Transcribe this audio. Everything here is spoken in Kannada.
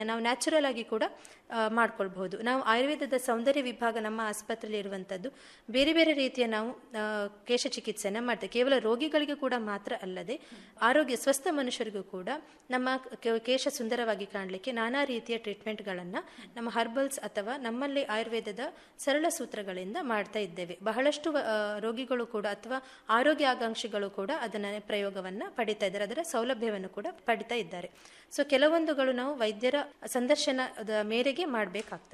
ನಾವು ನ್ಯಾಚುರಲ್ ಆಗಿ ಕೂಡ ಆ, ಮಾಡ್ಕೊಳ್ಬಹುದು ನಾವು ಆಯುರ್ವೇದದ ಸೌಂದರ್ಯ ವಿಭಾಗ ನಮ್ಮ ಆಸ್ಪತ್ರೆಯಲ್ಲಿ ಇರುವಂಥದ್ದು ಬೇರೆ ಬೇರೆ ರೀತಿಯ ನಾವು ಆ, ಕೇಶ ಚಿಕಿತ್ಸೆಯನ್ನು ಮಾಡ್ತೇವೆ ಕೇವಲ ರೋಗಿಗಳಿಗೆ ಕೂಡ ಮಾತ್ರ ಅಲ್ಲದೆ ಆರೋಗ್ಯ ಸ್ವಸ್ಥ ಮನುಷ್ಯರಿಗೂ ಕೂಡ ನಮ್ಮ ಕ- ಕೇಶ ಸುಂದರವಾಗಿ ಕಾಣಲಿಕ್ಕೆ ನಾನಾ ರೀತಿಯ ಟ್ರೀಟ್ಮೆಂಟ್ಗಳನ್ನು ನಮ್ಮ ಹರ್ಬಲ್ಸ್ ಅಥವಾ ನಮ್ಮಲ್ಲಿ ಆಯುರ್ವೇದದ ಸರಳ ಸೂತ್ರಗಳಿಂದ ಮಾಡ್ತಾ ಇದ್ದೇವೆ ಬಹಳಷ್ಟು ಆ, ರೋಗಿಗಳು ಕೂಡ ಅಥವಾ ಆರೋಗ್ಯ ಆಕಾಂಕ್ಷಿಗಳು ಕೂಡ ಅದನ್ನ ಪ್ರಯೋಗವನ್ನು ಪಡಿತಾ ಇದ್ದಾರೆ ಅದರ ಸೌಲಭ್ಯವನ್ನು ಕೂಡ ಪಡಿತಾ ಇದ್ದಾರೆ ಸೊ ಕೆಲವೊಂದುಗಳು ನಾವು ವೈದ್ಯರ ಸಂದರ್ಶನದ ಮೇರೆಗೆ ಮಾಡಬೇಕಾಗ್ತದೆ